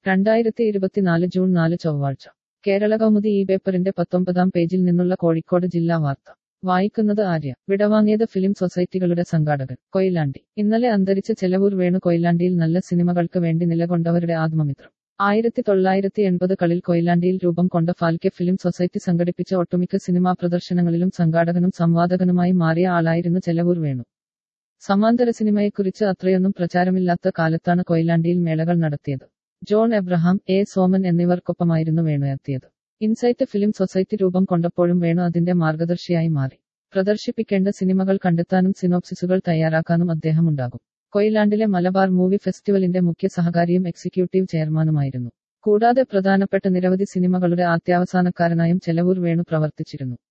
രണ്ടായിരത്തി ഇരുപത്തിനാല് ജൂൺ നാല് ചൊവ്വാഴ്ച കേരള കൗമുദി ഈ പേപ്പറിന്റെ പത്തൊമ്പതാം പേജിൽ നിന്നുള്ള കോഴിക്കോട് ജില്ലാ വാർത്ത വായിക്കുന്നത് ആര്യ വിടവാങ്ങിയത് ഫിലിം സൊസൈറ്റികളുടെ സംഘാടകൻ കൊയിലാണ്ടി ഇന്നലെ അന്തരിച്ച ചെലവൂർ വേണു കൊയിലാണ്ടിയിൽ നല്ല സിനിമകൾക്ക് വേണ്ടി നിലകൊണ്ടവരുടെ ആത്മമിത്രം ആയിരത്തി തൊള്ളായിരത്തി എൺപതുകളിൽ കൊയിലാണ്ടിയിൽ രൂപം കൊണ്ട ഫാൽക്കെ ഫിലിം സൊസൈറ്റി സംഘടിപ്പിച്ച ഒട്ടുമിക്ക സിനിമാ പ്രദർശനങ്ങളിലും സംഘാടകനും സംവാദകനുമായി മാറിയ ആളായിരുന്നു ചെലവൂർ വേണു സമാന്തര സിനിമയെക്കുറിച്ച് അത്രയൊന്നും പ്രചാരമില്ലാത്ത കാലത്താണ് കൊയിലാണ്ടിയിൽ മേളകൾ നടത്തിയത് ജോൺ എബ്രഹാം എ സോമൻ എന്നിവർക്കൊപ്പമായിരുന്നു വേണു എത്തിയത് ഇൻസൈറ്റ് ഫിലിം സൊസൈറ്റി രൂപം കൊണ്ടപ്പോഴും വേണു അതിന്റെ മാർഗദർശിയായി മാറി പ്രദർശിപ്പിക്കേണ്ട സിനിമകൾ കണ്ടെത്താനും സിനോപ്സിസുകൾ തയ്യാറാക്കാനും അദ്ദേഹം ഉണ്ടാകും കൊയിലാണ്ടിലെ മലബാർ മൂവി ഫെസ്റ്റിവലിന്റെ മുഖ്യ സഹകാരിയും എക്സിക്യൂട്ടീവ് ചെയർമാനുമായിരുന്നു കൂടാതെ പ്രധാനപ്പെട്ട നിരവധി സിനിമകളുടെ ആദ്യാവസാനക്കാരനായും ചെലവൂർ വേണു പ്രവർത്തിച്ചിരുന്നു